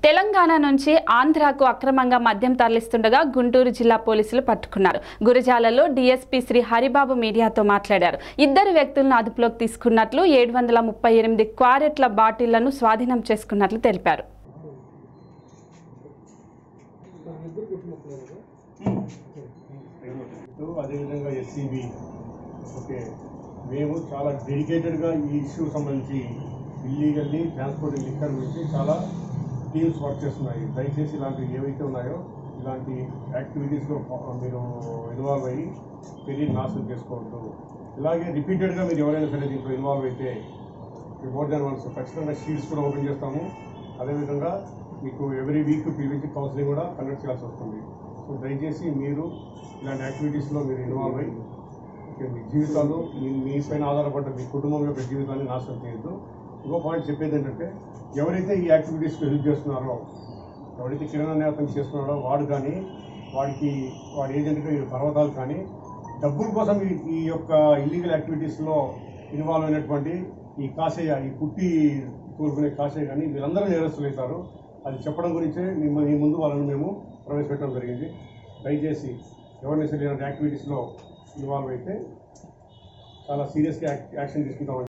తెలంగాణ నుంచి ఆంధ్రాకు అక్రమంగా మద్యం తరలిస్తుండగా గుంటూరు జిల్లా పోలీసులు పట్టుకున్నారు గురజాలలో డీఎస్పీ శ్రీ హరిబాబు మీడియాతో మాట్లాడారు ఇద్దరు వ్యక్తులను అదుపులోకి తీసుకున్నట్లు ఏడు వందల ముప్పై ఎనిమిది క్వారెట్ల బాటిళ్లను స్వాధీనం చేసుకున్నట్లు తెలిపారు అదేవిధంగా ఎస్సీబీ ఓకే మేము చాలా డెడికేటెడ్గా ఈ ఇష్యూ సంబంధించి ఇల్లీగల్లీ ట్రాన్స్పోర్టింగ్ లిక్కర్ గురించి చాలా టీమ్స్ వర్క్ చేస్తున్నాయి దయచేసి ఇలాంటివి ఏవైతే ఉన్నాయో ఇలాంటి యాక్టివిటీస్లో మీరు ఇన్వాల్వ్ అయ్యి కెరీర్ నాశనం చేసుకోవద్దు ఇలాగే రిపీటెడ్గా మీరు ఎవరైనా సరే దీంట్లో ఇన్వాల్వ్ అయితే మోర్ దాన్ వన్స్ ఖచ్చితంగా షీట్స్ కూడా ఓపెన్ చేస్తాము అదేవిధంగా మీకు ఎవ్రీ వీక్ పిలిపించి కౌన్సిలింగ్ కూడా కండక్ట్ చేయాల్సి వస్తుంది సో దయచేసి మీరు ఇలాంటి యాక్టివిటీస్లో మీరు ఇన్వాల్వ్ అయ్యి ఓకే, మీ జీవితాలు మీ మీ పైన ఆధారపడ్డ మీ కుటుంబం యొక్క జీవితాన్ని నాశనం చేయొద్దు ఇంకో పాయింట్ చెప్పేది ఏంటంటే ఎవరైతే ఈ యాక్టివిటీస్లో హెల్ప్ చేస్తున్నారో ఎవరైతే కిరాణా నేతం చేస్తున్నాడో వాడు కానీ వాడికి వాడి ఏజెంట్గా ఈ పర్వతాలు కానీ డబ్బుల కోసం ఈ ఈ యొక్క ఇల్లీగల్ యాక్టివిటీస్లో ఇన్వాల్వ్ అయినటువంటి ఈ కాసయ్య ఈ పుట్టి కోరుకునే కాసయ్య కానీ వీళ్ళందరూ నేరస్తులు అవుతారు అది చెప్పడం గురించే మీ మీ ముందు వాళ్ళని మేము ప్రవేశపెట్టడం జరిగింది దయచేసి ఎవరిని సరే ఇలాంటి యాక్టివిటీస్లో ఇన్వాల్వ్ అయితే చాలా సీరియస్గా యాక్షన్ తీసుకుంటామని